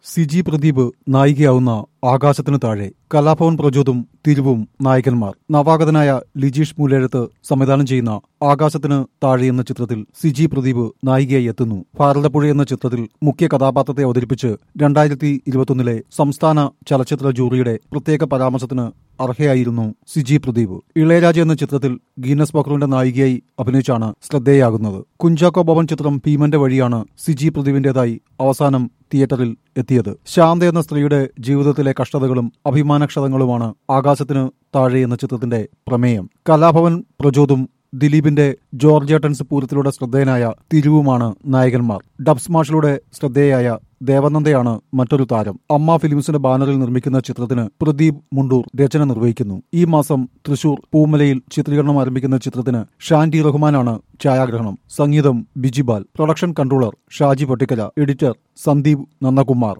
സിജി പ്രദീപ് നായികയാവുന്ന ആകാശത്തിനു താഴെ കലാഭവൻ പ്രചോദും തിരുവും നായകന്മാർ നവാഗതനായ ലിജീഷ് മൂലെഴുത്ത് സംവിധാനം ചെയ്യുന്ന ആകാശത്തിന് താഴെ എന്ന ചിത്രത്തിൽ സിജി പ്രദീപ് നായികയായി എത്തുന്നു ഭാരതപ്പുഴ എന്ന ചിത്രത്തിൽ മുഖ്യ കഥാപാത്രത്തെ അവതരിപ്പിച്ച് രണ്ടായിരത്തി ഇരുപത്തൊന്നിലെ സംസ്ഥാന ചലച്ചിത്ര ജൂറിയുടെ പ്രത്യേക പരാമർശത്തിന് അർഹയായിരുന്നു സിജി പ്രദീപ് ഇളയരാജ എന്ന ചിത്രത്തിൽ ഗീനസ് ബക്രുവിന്റെ നായികയായി അഭിനയിച്ചാണ് ശ്രദ്ധേയാകുന്നത് കുഞ്ചാക്കോ ഭവൻ ചിത്രം ഭീമന്റെ വഴിയാണ് സിജി പ്രദീപിന്റേതായി അവസാനം തിയേറ്ററിൽ എത്തിയത് ശാന്ത എന്ന സ്ത്രീയുടെ ജീവിതത്തിലെ കഷ്ടതകളും അഭിമാനക്ഷതങ്ങളുമാണ് ആകാശത്തിന് താഴെ എന്ന ചിത്രത്തിന്റെ പ്രമേയം കലാഭവൻ പ്രചോദും ദിലീപിന്റെ ജോർജേട്ടൻസ് പൂരത്തിലൂടെ ശ്രദ്ധേയനായ തിരുവുമാണ് നായകന്മാർ ഡബ് സ്മാഷിലൂടെ ശ്രദ്ധേയായ ദേവനന്ദയാണ് മറ്റൊരു താരം അമ്മ ഫിലിംസിന്റെ ബാനറിൽ നിർമ്മിക്കുന്ന ചിത്രത്തിന് പ്രദീപ് മുണ്ടൂർ രചന നിർവഹിക്കുന്നു ഈ മാസം തൃശൂർ പൂമലയിൽ ചിത്രീകരണം ആരംഭിക്കുന്ന ചിത്രത്തിന് ഷാൻഡി റഹ്മാനാണ് ഛായാഗ്രഹണം സംഗീതം Bijibal production controller Shaji Pottikkala editor Sandeep Nandakumar